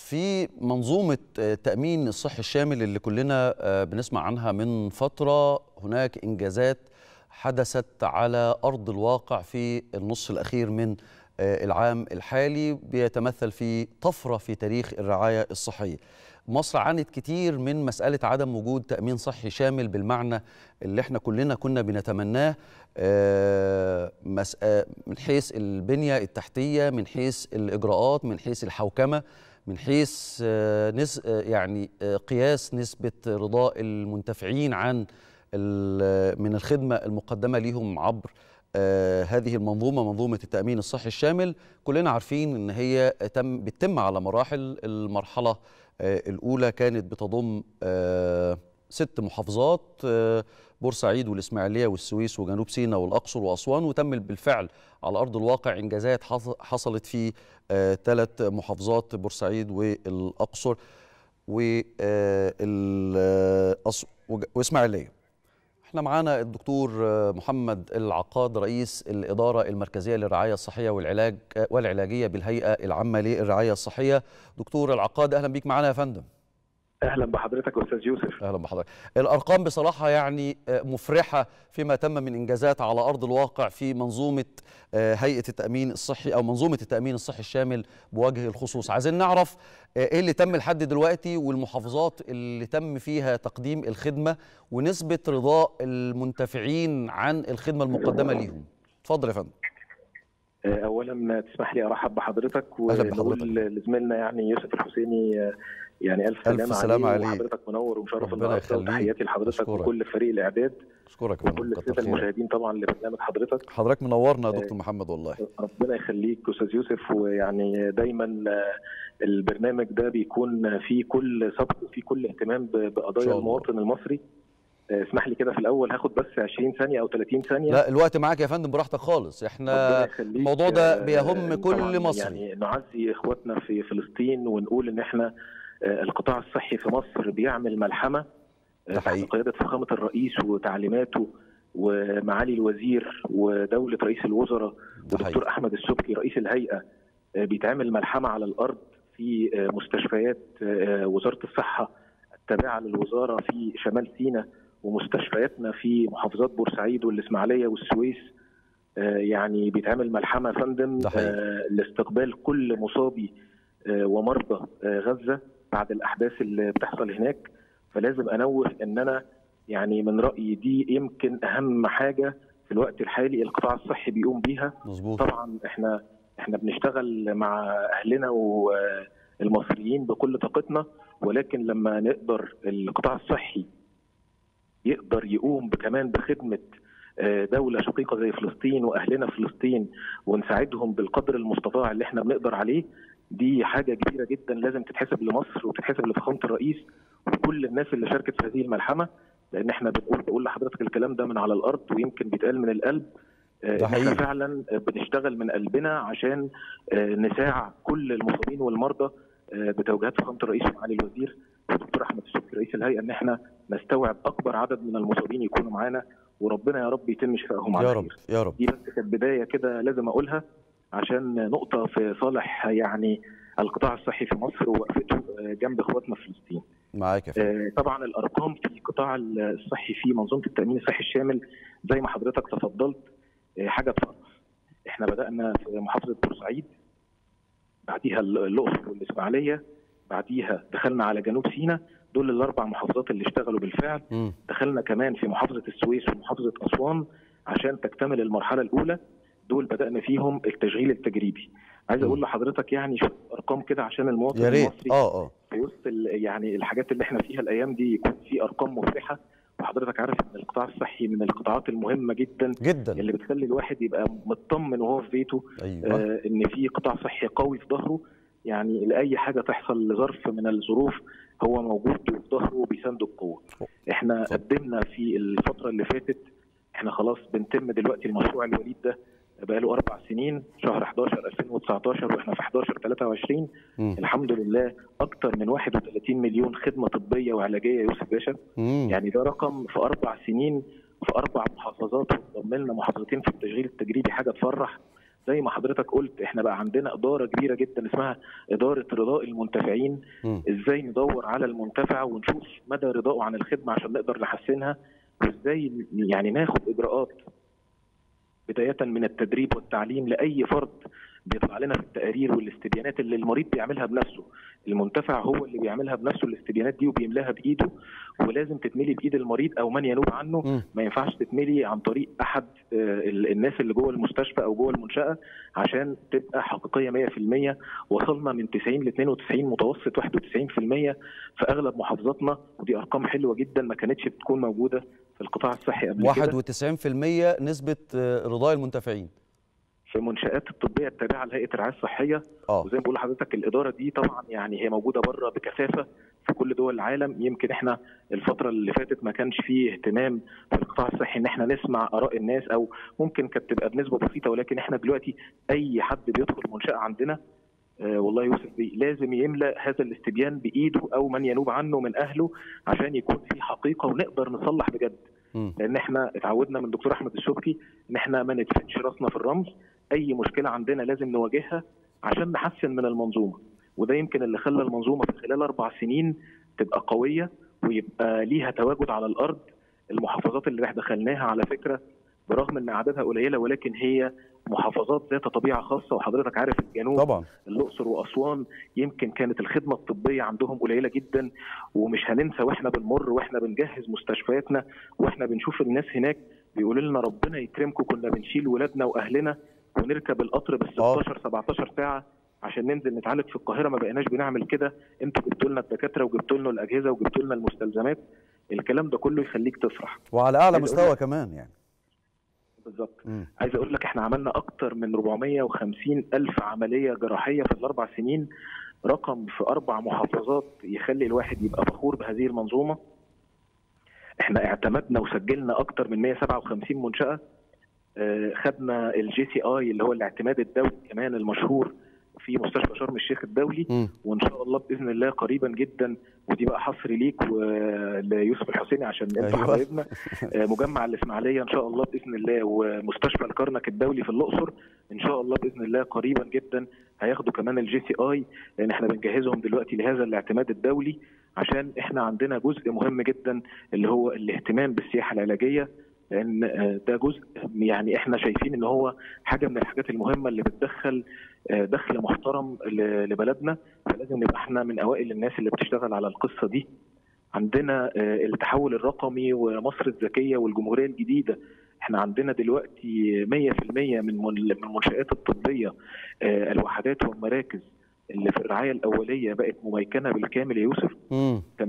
في منظومة التأمين الصحي الشامل اللي كلنا بنسمع عنها من فترة هناك إنجازات حدثت على أرض الواقع في النصف الأخير من العام الحالي بيتمثل في طفرة في تاريخ الرعاية الصحية مصر عانت كتير من مسألة عدم وجود تأمين صحي شامل بالمعنى اللي احنا كلنا كنا بنتمناه من حيث البنية التحتية من حيث الإجراءات من حيث الحوكمة من حيث نس يعني قياس نسبة رضاء المنتفعين عن من الخدمة المقدمة لهم عبر آه هذه المنظومة منظومة التأمين الصحي الشامل كلنا عارفين أن هي تم بتتم على مراحل المرحلة آه الأولى كانت بتضم آه ست محافظات آه بورسعيد والإسماعيلية والسويس وجنوب سيناء والأقصر وأسوان وتم بالفعل على أرض الواقع إنجازات حصلت في آه ثلاث محافظات بورسعيد والأقصر وإسماعيلية احنا معانا الدكتور محمد العقاد رئيس الإدارة المركزية للرعاية الصحية والعلاج والعلاجية بالهيئة العامة للرعاية الصحية دكتور العقاد أهلا بيك معانا يا فندم اهلا بحضرتك استاذ يوسف اهلا بحضرتك الارقام بصراحه يعني مفرحه فيما تم من انجازات على ارض الواقع في منظومه هيئه التامين الصحي او منظومه التامين الصحي الشامل بوجه الخصوص عايزين نعرف ايه اللي تم لحد دلوقتي والمحافظات اللي تم فيها تقديم الخدمه ونسبه رضاء المنتفعين عن الخدمه المقدمه ليهم اتفضل يا فندم اولا تسمح لي ارحب بحضرتك ونقول لزميلنا يعني يوسف الحسيني يعني الف سلامه الف سلامه عليك حضرتك منور ومشرف النهارده تحياتي لحضرتك وكل فريق الاعداد اشكرك وكل الساده المشاهدين طبعا لبرنامج حضرتك حضرتك منورنا يا دكتور محمد والله ربنا يخليك استاذ يوسف ويعني دايما البرنامج ده بيكون فيه كل سبق وفيه كل اهتمام بقضايا المواطن المصري اسمح لي كده في الاول هاخد بس 20 ثانيه او 30 ثانيه لا الوقت معاك يا فندم براحتك خالص احنا الموضوع ده بيهم كل مصري يعني نعزي اخواتنا في فلسطين ونقول ان احنا القطاع الصحي في مصر بيعمل ملحمه تحت قياده فخامه الرئيس وتعليماته ومعالي الوزير ودوله رئيس الوزراء والدكتور احمد السبكي رئيس الهيئه بيتعمل ملحمه على الارض في مستشفيات وزاره الصحه التابعه للوزاره في شمال سيناء ومستشفياتنا في محافظات بورسعيد والاسماعيليه والسويس يعني بيتعمل ملحمه فندم لاستقبال كل مصابي ومرضى غزه بعد الاحداث اللي بتحصل هناك فلازم انوه ان انا يعني من رايي دي يمكن اهم حاجه في الوقت الحالي القطاع الصحي بيقوم بيها مظبوط طبعا احنا احنا بنشتغل مع اهلنا والمصريين بكل طاقتنا ولكن لما نقدر القطاع الصحي يقدر يقوم كمان بخدمه دولة شقيقة زي فلسطين وأهلنا في فلسطين ونساعدهم بالقدر المستطاع اللي احنا بنقدر عليه دي حاجة كبيرة جدا لازم تتحسب لمصر وتتحسب لفخامة الرئيس وكل الناس اللي شاركت في هذه الملحمة لأن احنا بنقول بقول لحضرتك الكلام ده من على الأرض ويمكن بيتقال من القلب احنا فعلا بنشتغل من قلبنا عشان نساعد كل المصابين والمرضى بتوجيهات فخامة الرئيس ومعالي الوزير والدكتور أحمد السبكي رئيس الهيئة إن احنا نستوعب أكبر عدد من المصابين يكونوا معانا وربنا يا رب يتم شفائهم على يا رب يا رب دي بس كانت بدايه كده لازم اقولها عشان نقطه في صالح يعني القطاع الصحي في مصر ووقفته جنب اخواتنا في فلسطين. معاك يا فندم. طبعا الارقام في القطاع الصحي في منظومه التامين الصحي الشامل زي ما حضرتك تفضلت حاجه تفرح. احنا بدانا في محافظه بورسعيد بعديها الاقصر والاسماعيليه بعديها دخلنا على جنوب سيناء دول الاربع محافظات اللي اشتغلوا بالفعل م. دخلنا كمان في محافظه السويس ومحافظه اسوان عشان تكتمل المرحله الاولى دول بدانا فيهم التشغيل التجريبي عايز اقول لحضرتك يعني شويه ارقام كده عشان المواطن يا ريت المصري اه اه في وسط يعني الحاجات اللي احنا فيها الايام دي يكون في ارقام مفرحه وحضرتك عارف ان القطاع الصحي من القطاعات المهمه جدا جدا اللي بتخلي الواحد يبقى مطمن وهو في بيته أيوة. آه ان في قطاع صحي قوي في ظهره يعني لاي حاجه تحصل لظرف من الظروف هو موجود في ظهره وبيسانده بقوه. احنا طب. قدمنا في الفتره اللي فاتت احنا خلاص بنتم دلوقتي المشروع الوليد ده بقاله اربع سنين شهر 11 2019 واحنا في 11 23 مم. الحمد لله اكثر من 31 مليون خدمه طبيه وعلاجيه يوسف باشا مم. يعني ده رقم في اربع سنين في اربع محافظات وضم لنا محافظتين في التشغيل التجريبي حاجه تفرح زي ما حضرتك قلت احنا بقى عندنا اداره كبيره جدا اسمها اداره رضاء المنتفعين مم. ازاي ندور على المنتفع ونشوف مدى رضائه عن الخدمه عشان نقدر نحسنها وازاي يعني ناخد اجراءات بدايه من التدريب والتعليم لاي فرد بيطلع لنا في التقارير والاستبيانات اللي المريض بيعملها بنفسه المنتفع هو اللي بيعملها بنفسه الاستبيانات دي وبيملاها بايده ولازم تتملي بايد المريض او من ينوب عنه مم. ما ينفعش تتملي عن طريق احد آه، ال- الناس اللي جوه المستشفى او جوه المنشاه عشان تبقى حقيقيه 100% وصلنا من 90 ل 92 متوسط 91% في اغلب محافظاتنا ودي ارقام حلوه جدا ما كانتش بتكون موجوده في القطاع الصحي قبل كده 91% نسبه آه، رضاء المنتفعين في المنشات الطبيه التابعه لهيئه الرعايه الصحيه اه وزي ما بقول لحضرتك الاداره دي طبعا يعني هي موجوده بره بكثافه في كل دول العالم يمكن احنا الفتره اللي فاتت ما كانش فيه اهتمام في القطاع الصحي ان احنا نسمع اراء الناس او ممكن كانت تبقى بنسبه بسيطه ولكن احنا دلوقتي اي حد بيدخل منشاه عندنا آه والله يوسف بي لازم يملا هذا الاستبيان بايده او من ينوب عنه من اهله عشان يكون في حقيقه ونقدر نصلح بجد مم. لان احنا اتعودنا من دكتور احمد الشبكي ان احنا ما ندفنش راسنا في الرمل اي مشكله عندنا لازم نواجهها عشان نحسن من المنظومه وده يمكن اللي خلى المنظومه في خلال اربع سنين تبقى قويه ويبقى ليها تواجد على الارض المحافظات اللي احنا دخلناها على فكره برغم ان اعدادها قليله ولكن هي محافظات ذات طبيعه خاصه وحضرتك عارف الجنوب طبعا الاقصر واسوان يمكن كانت الخدمه الطبيه عندهم قليله جدا ومش هننسى واحنا بنمر واحنا بنجهز مستشفياتنا واحنا بنشوف الناس هناك بيقولوا لنا ربنا يكرمكم كنا بنشيل ولادنا واهلنا ونركب القطر بال 16 17 ساعه عشان ننزل نتعالج في القاهره ما بقيناش بنعمل كده انتوا جبتوا لنا الدكاتره وجبتوا لنا الاجهزه وجبتوا لنا المستلزمات الكلام ده كله يخليك تفرح وعلى اعلى عايز أقول مستوى لك- كمان يعني بالظبط مم. عايز اقول لك احنا عملنا اكتر من 450 الف عمليه جراحيه في الاربع سنين رقم في اربع محافظات يخلي الواحد يبقى فخور بهذه المنظومه احنا اعتمدنا وسجلنا اكتر من 157 منشاه آه، خدنا الجي سي اي اللي هو الاعتماد الدولي كمان المشهور في مستشفى شرم الشيخ الدولي مم. وان شاء الله باذن الله قريبا جدا ودي بقى حصر ليك وليوسف الحسيني عشان انت أيوة. حبايبنا آه، مجمع الاسماعيليه ان شاء الله باذن الله ومستشفى الكرنك الدولي في الاقصر ان شاء الله باذن الله قريبا جدا هياخدوا كمان الجي سي اي لان احنا بنجهزهم دلوقتي لهذا الاعتماد الدولي عشان احنا عندنا جزء مهم جدا اللي هو الاهتمام بالسياحه العلاجيه لان آه، ده جزء يعني احنا شايفين ان هو حاجه من الحاجات المهمه اللي بتدخل آه، دخل محترم ل- لبلدنا فلازم نبقى احنا من اوائل الناس اللي بتشتغل على القصه دي عندنا آه، التحول الرقمي ومصر الذكيه والجمهوريه الجديده احنا عندنا دلوقتي 100% من من من المنشآت الطبيه آه، الوحدات والمراكز اللي في الرعايه الاوليه بقت مميكنه بالكامل يا يوسف مم. 80%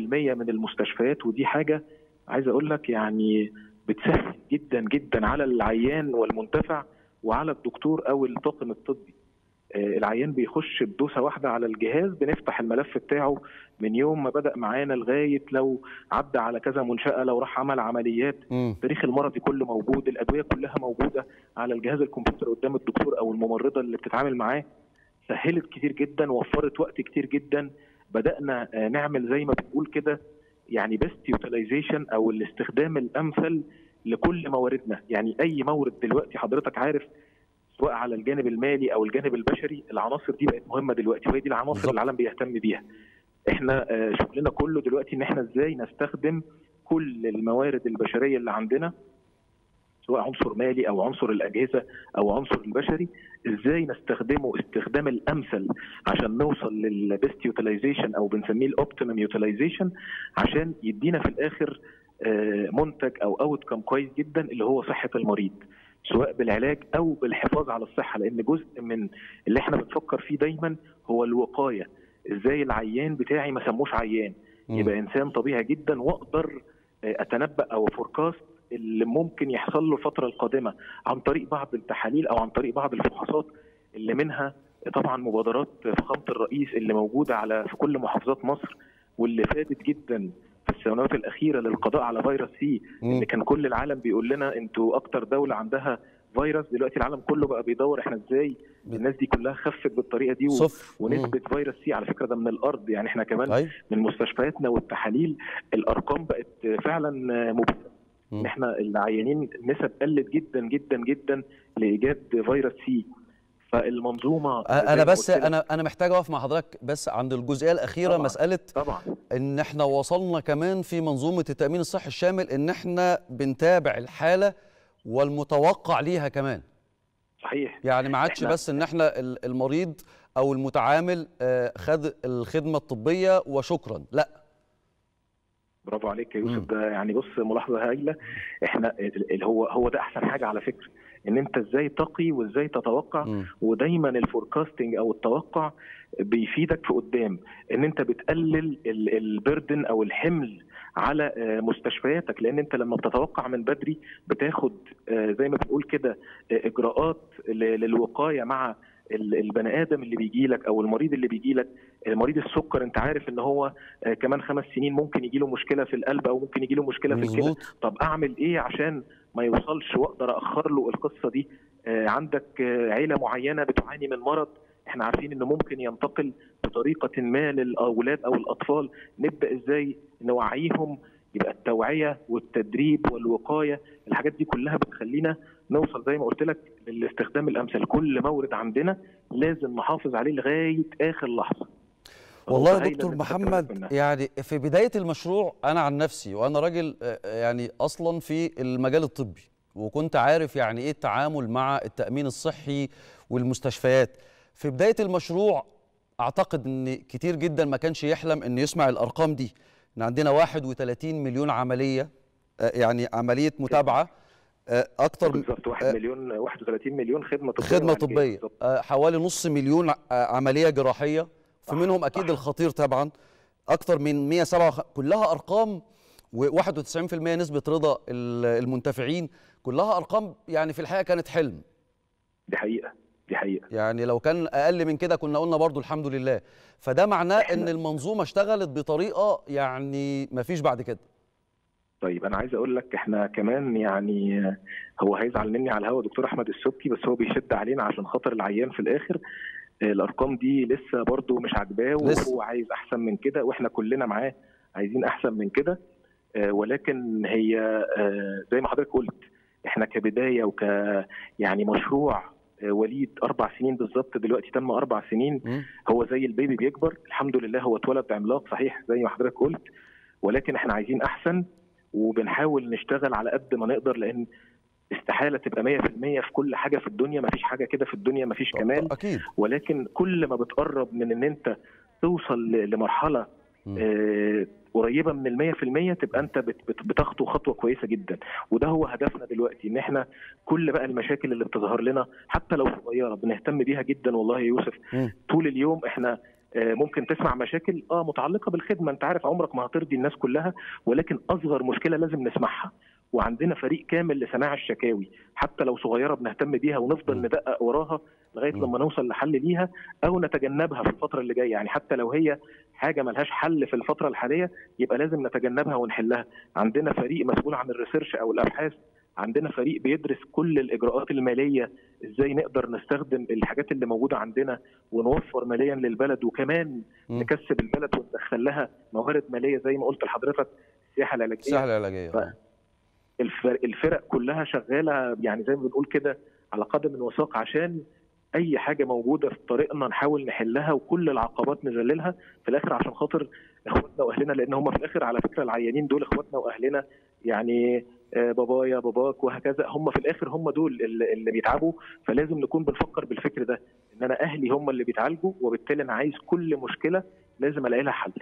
من المستشفيات ودي حاجه عايز اقول لك يعني بتسهل جدا جدا على العيان والمنتفع وعلى الدكتور او الطاقم الطبي آه، العيان بيخش بدوسه واحده على الجهاز بنفتح الملف بتاعه من يوم ما بدا معانا لغايه لو عدى على كذا منشاه لو راح عمل عمليات مم. التاريخ المرضي كله موجود الادويه كلها موجوده على الجهاز الكمبيوتر قدام الدكتور او الممرضه اللي بتتعامل معاه سهلت كتير جدا وفرت وقت كتير جدا بدانا آه، نعمل زي ما بنقول كده يعني بيست يوتيلايزيشن او الاستخدام الامثل لكل مواردنا يعني اي مورد دلوقتي حضرتك عارف سواء على الجانب المالي او الجانب البشري العناصر دي بقت مهمه دلوقتي وهي دي العناصر بالظبط. اللي العالم بيهتم بيها احنا آه، شغلنا كله دلوقتي ان احنا ازاي نستخدم كل الموارد البشريه اللي عندنا سواء عنصر مالي او عنصر الاجهزه او عنصر البشري ازاي نستخدمه استخدام الامثل عشان نوصل للبيست يوتيلايزيشن او بنسميه الاوبتيمم يوتيلايزيشن عشان يدينا في الاخر آه، منتج او اوت كم كويس جدا اللي هو صحه المريض سواء بالعلاج او بالحفاظ على الصحه لان جزء من اللي احنا بنفكر فيه دايما هو الوقايه ازاي العيان بتاعي ما سموش عيان مم. يبقى انسان طبيعي جدا واقدر آه، اتنبا او فوركاست اللي ممكن يحصل له الفتره القادمه عن طريق بعض التحاليل او عن طريق بعض الفحوصات اللي منها طبعا مبادرات فخامه الرئيس اللي موجوده على في كل محافظات مصر واللي فادت جدا في السنوات الاخيره للقضاء على فيروس سي مم. اللي كان كل العالم بيقول لنا انتوا اكتر دوله عندها فيروس دلوقتي العالم كله بقى بيدور احنا ازاي الناس دي كلها خفت بالطريقه دي و... صفر مم. ونسبه فيروس سي على فكره ده من الارض يعني احنا كمان طيب من مستشفياتنا والتحاليل الارقام بقت فعلا مبهره ان احنا العيانين نسب قلت جدا جدا جدا لايجاد فيروس سي فالمنظومه انا بس انا انا محتاج اقف مع حضرتك بس عند الجزئيه الاخيره طبعًا مساله طبعا ان احنا وصلنا كمان في منظومه التامين الصحي الشامل ان احنا بنتابع الحاله والمتوقع ليها كمان صحيح يعني ما عادش إحنا- بس ان احنا ال- المريض او المتعامل آه، خد الخدمه الطبيه وشكرا لا برافو عليك يا مم. يوسف ده يعني بص ملاحظه هايله احنا ال- ال- هو هو ده احسن حاجه على فكره ان انت ازاي تقي وازاي تتوقع مم. ودايما الفوركاستنج او التوقع بيفيدك في قدام ان انت بتقلل ال- البردن او الحمل على آه، مستشفياتك لان انت لما بتتوقع من بدري بتاخد آه، زي ما بنقول كده آه، اجراءات ل- للوقايه مع ال- البني ادم اللي بيجي لك او المريض اللي بيجي لك مريض السكر انت عارف ان هو آه، كمان خمس سنين ممكن يجي له مشكله في القلب او ممكن يجي له مشكله في الكلى مظبوط طب اعمل ايه عشان ما يوصلش واقدر اخر له القصه دي آه، عندك آه، عيله معينه بتعاني من مرض احنا عارفين انه ممكن ينتقل بطريقه ما للاولاد او الاطفال نبدا ازاي نوعيهم يبقى التوعيه والتدريب والوقايه الحاجات دي كلها بتخلينا نوصل زي ما قلت لك للاستخدام الامثل كل مورد عندنا لازم نحافظ عليه لغايه اخر لحظه والله يا هايلة دكتور اللي أنت بتتكلم محمد منها. يعني في بداية المشروع أنا عن نفسي وأنا راجل آه، يعني أصلا في المجال الطبي وكنت عارف يعني إيه التعامل مع التأمين الصحي والمستشفيات في بداية المشروع أعتقد إن كتير جدا ما كانش يحلم إن يسمع الأرقام دي إن عندنا 31 مليون عملية آه، يعني عملية متابعة آه، أكتر من بالظبط 1 آه، مليون 31 مليون خدمه طبيه خدمة وعلاجية. طبية بالظبط. آه، حوالي نص مليون ع- آه، عملية جراحية في صح، منهم أكيد صح. الخطير طبعا أكتر من 107 كلها أرقام و91% نسبة رضا ال- المنتفعين كلها أرقام يعني في الحقيقة كانت حلم دي حقيقه دي حقيقه يعني لو كان أقل من كده كنا قلنا برضو الحمد لله فده معناه إن المنظومة اشتغلت بطريقة يعني مفيش بعد كده طيب انا عايز اقول لك احنا كمان يعني هو هيزعل مني على الهوا دكتور احمد السبكي بس هو بيشد علينا عشان خاطر العيان في الاخر آه، الارقام دي لسه برضو مش عاجباه لسه. وهو عايز احسن من كده واحنا كلنا معاه عايزين احسن من كده آه، ولكن هي آه، زي ما حضرتك قلت احنا كبدايه وك يعني مشروع آه، وليد اربع سنين بالظبط دلوقتي تم اربع سنين مم. هو زي البيبي بيكبر الحمد لله هو اتولد عملاق صحيح زي ما حضرتك قلت ولكن احنا عايزين احسن وبنحاول نشتغل على قد ما نقدر لان استحاله تبقى 100% في كل حاجه في الدنيا ما فيش حاجه كده في الدنيا ما فيش كمال أكيد ولكن كل ما بتقرب من ان انت توصل ل- لمرحله مم. آه، قريبه من المية في المية تبقى انت بت- بت- بتخطو خطوه كويسه جدا وده هو هدفنا دلوقتي ان احنا كل بقى المشاكل اللي بتظهر لنا حتى لو صغيره بنهتم بيها جدا والله يا يوسف مم. طول اليوم احنا آه، ممكن تسمع مشاكل اه متعلقه بالخدمه انت عارف عمرك ما هترضي الناس كلها ولكن اصغر مشكله لازم نسمعها وعندنا فريق كامل لسماع الشكاوي حتى لو صغيره بنهتم بيها ونفضل مم. ندقق وراها لغايه مم. لما نوصل لحل ليها او نتجنبها في الفتره اللي جايه يعني حتى لو هي حاجه ملهاش حل في الفتره الحاليه يبقى لازم نتجنبها ونحلها عندنا فريق مسؤول عن الريسيرش او الابحاث عندنا فريق بيدرس كل الاجراءات الماليه ازاي نقدر نستخدم الحاجات اللي موجوده عندنا ونوفر ماليا للبلد وكمان مم. نكسب البلد وندخل لها موارد ماليه زي ما قلت لحضرتك السياحه العلاجيه الساحة العلاجية ف- الفرق, الفرق كلها شغاله يعني زي ما بنقول كده على قدم وساق عشان اي حاجه موجوده في طريقنا نحاول نحلها وكل العقبات نذللها في الاخر عشان خاطر اخواتنا واهلنا لان هم في الاخر على فكره العيانين دول اخواتنا واهلنا يعني آه، بابايا باباك وهكذا هم في الاخر هم دول اللي اللي بيتعبوا فلازم نكون بنفكر بالفكر ده ان انا اهلي هم اللي بيتعالجوا وبالتالي انا عايز كل مشكله لازم الاقي لها حل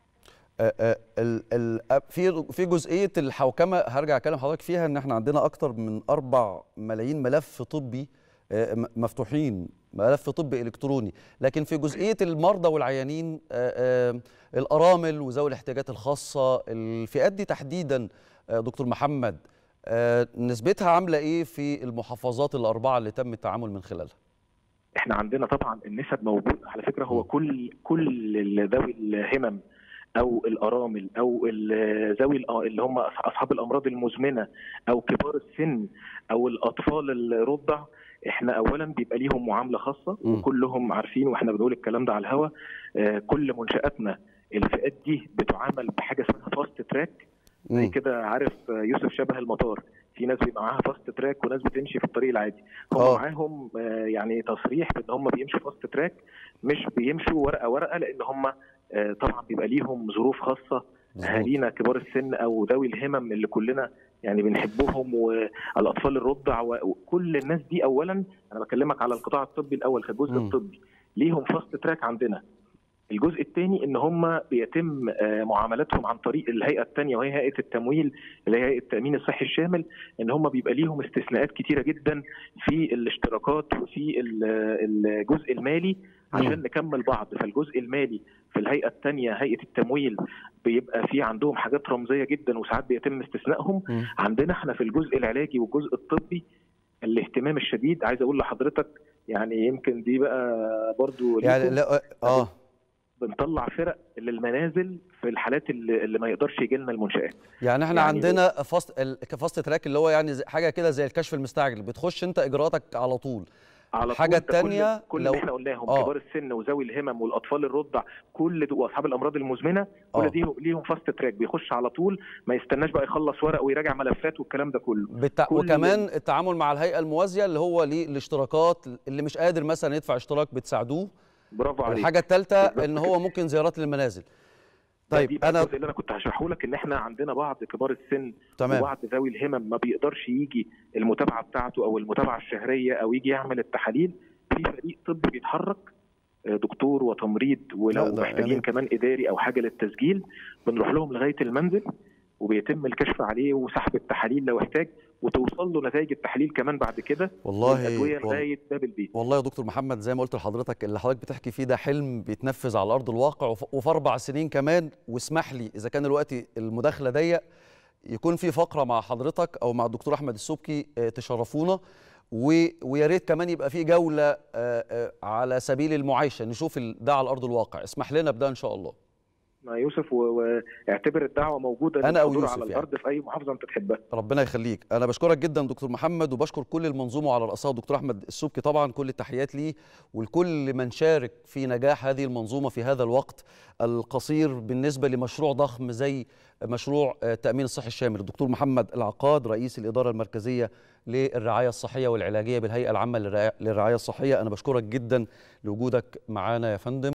آه، آه، ال- ال- آه، في في جزئيه الحوكمه هرجع اكلم حضرتك فيها ان احنا عندنا اكتر من 4 ملايين ملف طبي آه، م- مفتوحين ملف طبي الكتروني لكن في جزئيه المرضى والعيانين آه، آه، الارامل وذوي الاحتياجات الخاصه الفئات دي تحديدا آه، دكتور محمد آه، نسبتها عامله ايه في المحافظات الاربعه اللي تم التعامل من خلالها احنا عندنا طبعا النسب موجوده على فكره هو م. كل كل ذوي الهمم او الارامل او ال- ذوي الأ- اللي هم اصحاب الامراض المزمنه او كبار السن او الاطفال الرضع احنا اولا بيبقى ليهم معامله خاصه م. وكلهم عارفين واحنا بنقول الكلام ده على الهوا آه، كل منشاتنا الفئات دي بتعامل بحاجه اسمها فاست تراك زي مم. كده عارف آه، يوسف شبه المطار في ناس بيبقى معاها فاست تراك وناس بتمشي في الطريق العادي هم آه. معاهم آه، يعني تصريح بان هم بيمشوا فاست تراك مش بيمشوا ورقه ورقه لان هم آه، طبعا بيبقى ليهم ظروف خاصه مظبوط. اهالينا كبار السن او ذوي الهمم اللي كلنا يعني بنحبهم والاطفال الرضع وكل الناس دي اولا انا بكلمك على القطاع الطبي الاول كجزء مم. الطبي ليهم فاست تراك عندنا الجزء الثاني ان هم بيتم آه، معاملاتهم عن طريق الهيئه الثانيه وهي هيئه التمويل اللي هي هيئه التامين الصحي الشامل ان هم بيبقى ليهم استثناءات كتيره جدا في الاشتراكات وفي ال- الجزء المالي عشان مم. نكمل بعض فالجزء المالي في الهيئه الثانيه هيئه التمويل بيبقى في عندهم حاجات رمزيه جدا وساعات بيتم استثنائهم مم. عندنا احنا في الجزء العلاجي والجزء الطبي الاهتمام الشديد عايز اقول لحضرتك يعني يمكن دي بقى برضو يعني ليكم. لا اه بنطلع فرق للمنازل في الحالات اللي, اللي ما يقدرش يجي لنا المنشات يعني احنا يعني عندنا فاست ال- كفاست تراك اللي هو يعني زي- حاجه كده زي الكشف المستعجل بتخش انت اجراءاتك على طول على الحاجة طول ده كل- التانية كل لو- اللي احنا قلناهم آه. كبار السن وذوي الهمم والاطفال الرضع كل دول واصحاب الامراض المزمنه كل آه. دي ليهم فاست تراك بيخش على طول ما يستناش بقى يخلص ورق ويراجع ملفات والكلام ده كله بتاع كل- وكمان التعامل مع الهيئه الموازيه اللي هو ليه الاشتراكات اللي مش قادر مثلا يدفع اشتراك بتساعدوه برافو عليك الحاجه الثالثه بالظبط ان هو ممكن زيارات للمنازل طيب طيب دي انا الجزء اللي انا كنت هشرحه لك ان احنا عندنا بعض كبار السن تمام وبعض ذوي الهمم ما بيقدرش يجي المتابعه بتاعته او المتابعه الشهريه او يجي يعمل التحاليل في فريق طبي بيتحرك آه، دكتور وتمريض لا، ولو ده محتاجين يعني- كمان اداري او حاجه للتسجيل بنروح لهم لغايه المنزل وبيتم الكشف عليه وسحب التحاليل لو احتاج وتوصل له نتائج التحاليل كمان بعد كده والله والادويه وال- لغايه باب البيت والله يا دكتور محمد زي ما قلت لحضرتك اللي حضرتك بتحكي فيه ده حلم بيتنفذ على ارض الواقع وف- وفي اربع سنين كمان واسمح لي اذا كان الوقت المداخله ضيق يكون في فقره مع حضرتك او مع الدكتور احمد السبكي آه، تشرفونا و- ويا ريت كمان يبقى في جوله آه، آه، على سبيل المعايشه نشوف ال- ده على ارض الواقع اسمح لنا بده ان شاء الله مع يوسف و- واعتبر الدعوه موجوده أنا أو للحضور يوسف على يعني. الارض في اي محافظه انت تحبها ربنا يخليك انا بشكرك جدا دكتور محمد وبشكر كل المنظومه وعلى راسها الدكتور احمد السبكي طبعا كل التحيات ليه ولكل من شارك في نجاح هذه المنظومه في هذا الوقت القصير بالنسبه لمشروع ضخم زي مشروع آه، التامين الصحي الشامل الدكتور محمد العقاد رئيس الاداره المركزيه للرعايه الصحيه والعلاجيه بالهيئه العامه للرعايه للرعاية الصحيه انا بشكرك جدا لوجودك معانا يا فندم